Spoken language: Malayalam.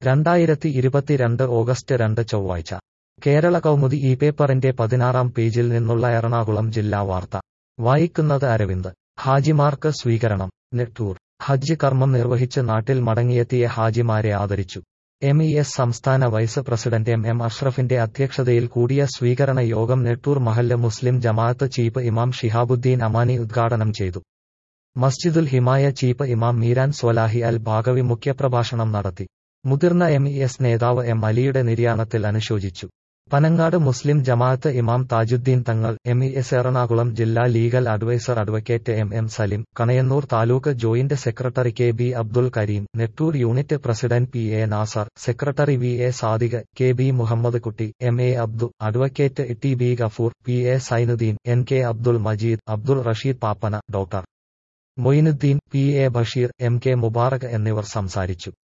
രണ്ടായിരത്തി ഇരുപത്തിരണ്ട് ഓഗസ്റ്റ് രണ്ട് ചൊവ്വാഴ്ച കേരള കൗമുദി ഈ പേപ്പറിന്റെ പതിനാറാം പേജിൽ നിന്നുള്ള എറണാകുളം ജില്ലാ വാർത്ത വായിക്കുന്നത് അരവിന്ദ് ഹാജിമാർക്ക് സ്വീകരണം നെട്ടൂർ ഹജ്ജ് കർമ്മം നിർവഹിച്ച് നാട്ടിൽ മടങ്ങിയെത്തിയ ഹാജിമാരെ ആദരിച്ചു എം ഇ എസ് സംസ്ഥാന വൈസ് പ്രസിഡന്റ് എം എം അഷ്റഫിന്റെ അധ്യക്ഷതയിൽ കൂടിയ സ്വീകരണ യോഗം നെട്ടൂർ മഹല്ല് മുസ്ലിം ജമാഅത്ത് ചീഫ് ഇമാം ഷിഹാബുദ്ദീൻ അമാനി ഉദ്ഘാടനം ചെയ്തു മസ്ജിദുൽ ഹിമായ ചീഫ് ഇമാം മീരാൻ സ്വലാഹി അൽ ഭാഗവി മുഖ്യപ്രഭാഷണം നടത്തി മുതിർന്ന എം ഇ എസ് നേതാവ് എം അലിയുടെ നിര്യാണത്തിൽ അനുശോചിച്ചു പനങ്ങാട് മുസ്ലിം ജമാഅത്ത് ഇമാം താജുദ്ദീൻ തങ്ങൾ എം ഇ എസ് എറണാകുളം ജില്ലാ legal adviser advocate M M Salim Kanayannur taluk joint secretary K B Abdul Kareem Nettoor unit president P A Nasar secretary V A Sadiq K B Muhammad Kutty M A Abdu advocate T B Gafoor P A Sainuddin N K Abdul Majeed Abdul Rasheed Pappana doctor Moinuddin P A Basheer M K Mubarak എന്നിവർ സംസാരിച്ചു